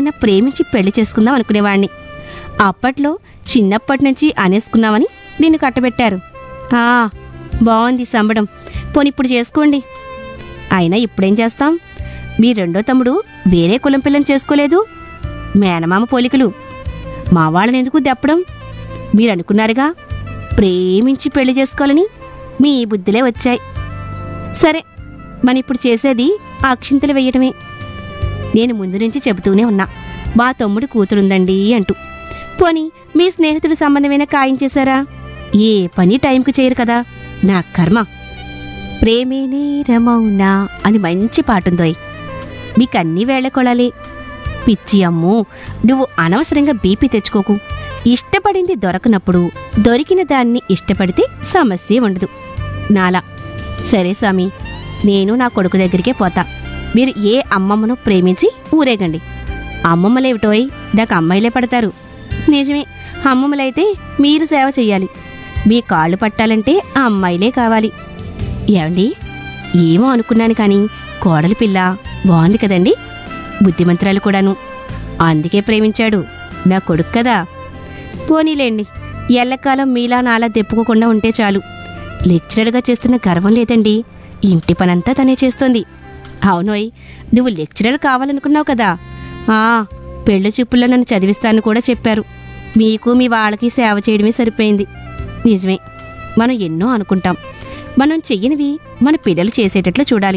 ఎవరినైనా ప్రేమించి పెళ్లి చేసుకుందాం అనుకునేవాణ్ణి అప్పట్లో చిన్నప్పటి నుంచి అనేసుకున్నామని నిన్ను కట్టబెట్టారు ఆ బాగుంది సంబడం పోనీ ఇప్పుడు చేసుకోండి అయినా ఇప్పుడేం చేస్తాం మీ రెండో తమ్ముడు వేరే కులం పిల్లని చేసుకోలేదు మేనమామ పోలికలు మా వాళ్ళని ఎందుకు దెప్పడం మీరు అనుకున్నారుగా ప్రేమించి పెళ్లి చేసుకోవాలని మీ బుద్ధిలే వచ్చాయి సరే మన ఇప్పుడు చేసేది అక్షింతలు వేయటమే నేను ముందు నుంచి చెబుతూనే ఉన్నా మా తమ్ముడు కూతురుందండి అంటూ పోనీ మీ స్నేహితుడు సంబంధమైన ఖాయం చేశారా ఏ పని టైంకు చేయరు కదా నా కర్మ ప్రేమే నేరమౌనా అని మంచి పాటుందోయ్ మీకన్నీ వేళకొళాలే పిచ్చి అమ్ము నువ్వు అనవసరంగా బీపీ తెచ్చుకోకు ఇష్టపడింది దొరకనప్పుడు దొరికిన దాన్ని ఇష్టపడితే సమస్య ఉండదు నాలా సరే స్వామి నేను నా కొడుకు దగ్గరికే పోతా మీరు ఏ అమ్మమ్మను ప్రేమించి ఊరేగండి అమ్మమ్మలేమిటోయ్ నాకు అమ్మాయిలే పడతారు నిజమే అమ్మమ్మలైతే మీరు సేవ చెయ్యాలి మీ కాళ్ళు పట్టాలంటే ఆ అమ్మాయిలే కావాలి ఏమండి ఏమో అనుకున్నాను కానీ కోడలి పిల్ల బాగుంది కదండి బుద్ధిమంతురాలు కూడాను అందుకే ప్రేమించాడు నా కొడుకు కదా పోనీలేండి ఎల్లకాలం మీలా నాలా తెప్పుకోకుండా ఉంటే చాలు లెక్చరర్గా చేస్తున్న గర్వం లేదండి ఇంటి పనంతా తనే చేస్తోంది అవునోయ్ నువ్వు లెక్చరర్ కావాలనుకున్నావు కదా ఆ పెళ్లి చూపుల్లో నన్ను చదివిస్తాను కూడా చెప్పారు మీకు మీ వాళ్ళకి సేవ చేయడమే సరిపోయింది నిజమే మనం ఎన్నో అనుకుంటాం మనం చెయ్యనివి మన పిల్లలు చేసేటట్లు చూడాలి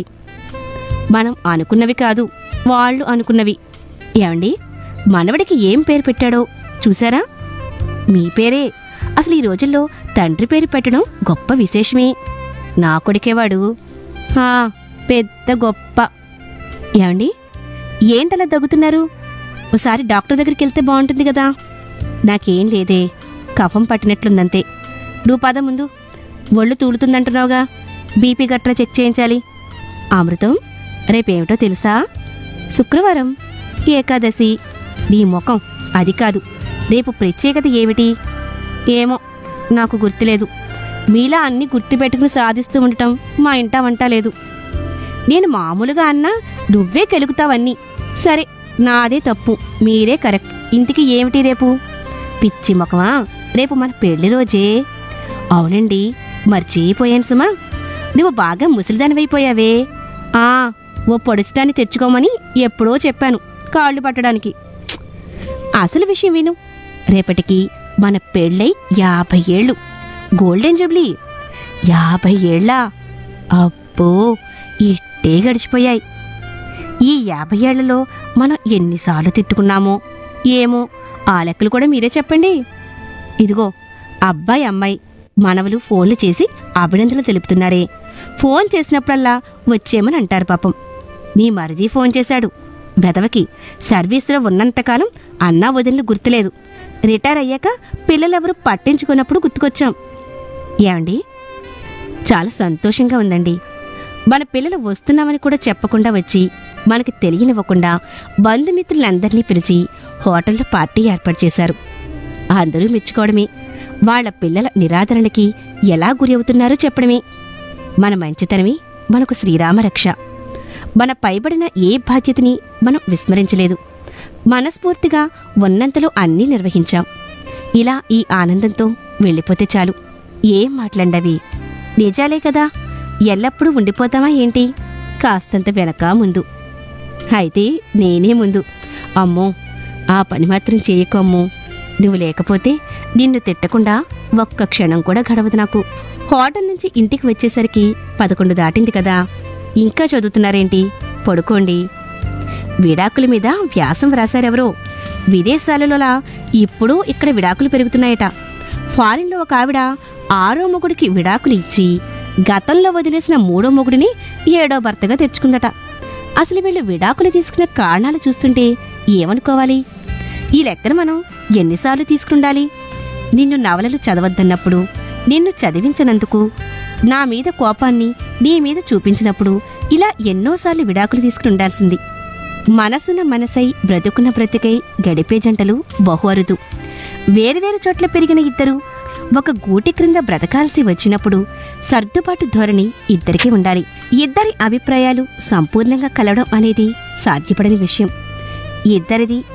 మనం అనుకున్నవి కాదు వాళ్ళు అనుకున్నవి ఏమండి మనవడికి ఏం పేరు పెట్టాడో చూసారా మీ పేరే అసలు ఈ రోజుల్లో తండ్రి పేరు పెట్టడం గొప్ప విశేషమే నా కొడుకేవాడు ఆ, పెద్ద గొప్ప ఏమండి ఏంటలా దగ్గుతున్నారు ఒకసారి డాక్టర్ దగ్గరికి వెళ్తే బాగుంటుంది కదా నాకేం లేదే కఫం పట్టినట్లుందంతే నువ్వు పద ముందు ఒళ్ళు తూలుతుందంటున్నావుగా బీపీ గట్రా చెక్ చేయించాలి అమృతం రేపేమిటో తెలుసా శుక్రవారం ఏకాదశి నీ ముఖం అది కాదు రేపు ప్రత్యేకత ఏమిటి ఏమో నాకు గుర్తులేదు మీలా అన్ని గుర్తుపెట్టుకుని సాధిస్తూ ఉండటం మా ఇంట వంట లేదు నేను మామూలుగా అన్నా నువ్వే కెలుగుతావన్నీ సరే నాదే తప్పు మీరే కరెక్ట్ ఇంటికి ఏమిటి రేపు పిచ్చి ముఖమా రేపు మన పెళ్లి రోజే అవునండి మర్చిపోయాను సుమా నువ్వు బాగా ముసలిదానివైపోయావే ఆ ఓ పొడుచుదాన్ని తెచ్చుకోమని ఎప్పుడో చెప్పాను కాళ్ళు పట్టడానికి ఛ్! అసలు విషయం విను రేపటికి మన పెళ్ళై యాభై ఏళ్ళు గోల్డెన్ జూబ్లీ యాభై ఏళ్ళా అబ్బో ఇట్టే గడిచిపోయాయి ఈ యాభై ఏళ్లలో మనం ఎన్నిసార్లు తిట్టుకున్నామో ఏమో ఆ లెక్కలు కూడా మీరే చెప్పండి ఇదిగో అబ్బాయి అమ్మాయి మనవలు ఫోన్లు చేసి అభినందనలు తెలుపుతున్నారే ఫోన్ చేసినప్పుడల్లా వచ్చేమని అంటారు పాపం నీ మరిది ఫోన్ చేశాడు వెదవకి సర్వీసులో ఉన్నంతకాలం అన్నా వదినలు గుర్తులేదు రిటైర్ అయ్యాక పిల్లలెవరూ పట్టించుకున్నప్పుడు గుర్తుకొచ్చాం ఏమండి చాలా సంతోషంగా ఉందండి మన పిల్లలు వస్తున్నామని కూడా చెప్పకుండా వచ్చి మనకి తెలియనివ్వకుండా బంధుమిత్రులందరినీ పిలిచి హోటల్లో పార్టీ ఏర్పాటు చేశారు అందరూ మెచ్చుకోవడమే వాళ్ళ పిల్లల నిరాదరణకి ఎలా గురి అవుతున్నారో చెప్పడమే మన మంచితనమే మనకు శ్రీరామ రక్ష మన పైబడిన ఏ బాధ్యతని మనం విస్మరించలేదు మనస్ఫూర్తిగా ఉన్నంతలో అన్నీ నిర్వహించాం ఇలా ఈ ఆనందంతో వెళ్ళిపోతే చాలు ఏం మాట్లాడవి నిజాలే కదా ఎల్లప్పుడూ ఉండిపోతామా ఏంటి కాస్తంత వెనక ముందు అయితే నేనే ముందు అమ్మో ఆ పని మాత్రం చేయకు అమ్మో నువ్వు లేకపోతే నిన్ను తిట్టకుండా ఒక్క క్షణం కూడా గడవదు నాకు హోటల్ నుంచి ఇంటికి వచ్చేసరికి పదకొండు దాటింది కదా ఇంకా చదువుతున్నారేంటి పడుకోండి విడాకుల మీద వ్యాసం వ్రాసారెవరో విదేశాలలోలా ఇప్పుడు ఇక్కడ విడాకులు పెరుగుతున్నాయట ఫారిన్లో ఒక ఆవిడ ఆరో మొగుడికి విడాకులు ఇచ్చి గతంలో వదిలేసిన మూడో మొగుడిని ఏడో భర్తగా తెచ్చుకుందట అసలు వీళ్ళు విడాకులు తీసుకున్న కారణాలు చూస్తుంటే ఏమనుకోవాలి ఈ లెక్కన మనం ఎన్నిసార్లు తీసుకుండాలి నిన్ను నవలలు చదవద్దన్నప్పుడు నిన్ను చదివించినందుకు నా మీద కోపాన్ని నీ మీద చూపించినప్పుడు ఇలా ఎన్నోసార్లు విడాకులు తీసుకుని ఉండాల్సింది మనసున మనసై బ్రతుకున్న బ్రతికై గడిపే జంటలు బహు అరుదు వేరువేరు చోట్ల పెరిగిన ఇద్దరు ఒక గూటి క్రింద బ్రతకాల్సి వచ్చినప్పుడు సర్దుబాటు ధోరణి ఇద్దరికీ ఉండాలి ఇద్దరి అభిప్రాయాలు సంపూర్ణంగా కలవడం అనేది సాధ్యపడని విషయం ఇద్దరిది